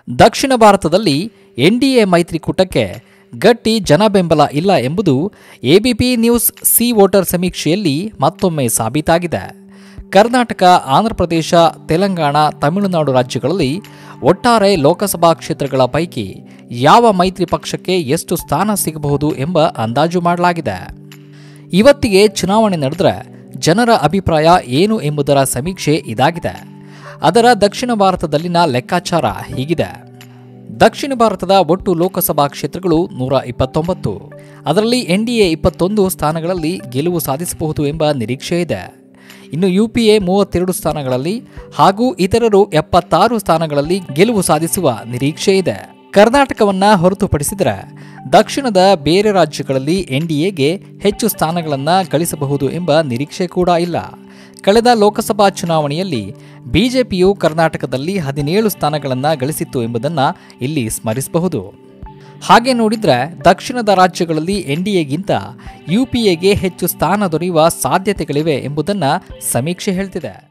ದಕ್ಷಿಣ ಭಾರತದಲ್ಲಿ ಎನ್ಡಿಎ ಮೈತ್ರಿಕೂಟಕ್ಕೆ ಗಟ್ಟಿ ಜನಬೆಂಬಲ ಇಲ್ಲ ಎಂಬುದು ಎಬಿಪಿ ನ್ಯೂಸ್ ಸಿ ವೋಟರ್ ಸಮೀಕ್ಷೆಯಲ್ಲಿ ಮತ್ತೊಮ್ಮೆ ಸಾಬೀತಾಗಿದೆ ಕರ್ನಾಟಕ ಆಂಧ್ರಪ್ರದೇಶ ತೆಲಂಗಾಣ ತಮಿಳುನಾಡು ರಾಜ್ಯಗಳಲ್ಲಿ ಒಟ್ಟಾರೆ ಲೋಕಸಭಾ ಕ್ಷೇತ್ರಗಳ ಪೈಕಿ ಯಾವ ಮೈತ್ರಿ ಪಕ್ಷಕ್ಕೆ ಎಷ್ಟು ಸ್ಥಾನ ಸಿಗಬಹುದು ಎಂಬ ಅಂದಾಜು ಮಾಡಲಾಗಿದೆ ಇವತ್ತಿಗೆ ಚುನಾವಣೆ ನಡೆದರೆ ಜನರ ಅಭಿಪ್ರಾಯ ಏನು ಎಂಬುದರ ಸಮೀಕ್ಷೆ ಇದಾಗಿದೆ ಅದರ ದಕ್ಷಿಣ ಭಾರತದಲ್ಲಿನ ಲೆಕ್ಕಾಚಾರ ಹೀಗಿದೆ ದಕ್ಷಿಣ ಭಾರತದ ಒಟ್ಟು ಲೋಕಸಭಾ ಕ್ಷೇತ್ರಗಳು ನೂರ ಇಪ್ಪತ್ತೊಂಬತ್ತು ಅದರಲ್ಲಿ ಎನ್ಡಿಎ ಇಪ್ಪತ್ತೊಂದು ಸ್ಥಾನಗಳಲ್ಲಿ ಗೆಲುವು ಸಾಧಿಸಬಹುದು ಎಂಬ ನಿರೀಕ್ಷೆ ಇದೆ ಇನ್ನು ಯುಪಿಎ ಮೂವತ್ತೆರಡು ಸ್ಥಾನಗಳಲ್ಲಿ ಹಾಗೂ ಇತರರು ಎಪ್ಪತ್ತಾರು ಸ್ಥಾನಗಳಲ್ಲಿ ಗೆಲುವು ಸಾಧಿಸುವ ನಿರೀಕ್ಷೆ ಇದೆ ಕರ್ನಾಟಕವನ್ನ ಹೊರತುಪಡಿಸಿದರೆ ದಕ್ಷಿಣದ ಬೇರೆ ರಾಜ್ಯಗಳಲ್ಲಿ ಎನ್ಡಿಎಗೆ ಹೆಚ್ಚು ಸ್ಥಾನಗಳನ್ನು ಗಳಿಸಬಹುದು ಎಂಬ ನಿರೀಕ್ಷೆ ಕೂಡ ಇಲ್ಲ ಕಳೆದ ಲೋಕಸಭಾ ಚುನಾವಣೆಯಲ್ಲಿ ಬಿಜೆಪಿಯು ಕರ್ನಾಟಕದಲ್ಲಿ ಹದಿನೇಳು ಸ್ಥಾನಗಳನ್ನು ಗಳಿಸಿತ್ತು ಎಂಬುದನ್ನು ಇಲ್ಲಿ ಸ್ಮರಿಸಬಹುದು ಹಾಗೆ ನೋಡಿದ್ರೆ ದಕ್ಷಿಣದ ರಾಜ್ಯಗಳಲ್ಲಿ ಎನ್ಡಿಎಗಿಂತ ಯುಪಿಎಗೆ ಹೆಚ್ಚು ಸ್ಥಾನ ದೊರೆಯುವ ಸಾಧ್ಯತೆಗಳಿವೆ ಎಂಬುದನ್ನು ಸಮೀಕ್ಷೆ ಹೇಳ್ತಿದೆ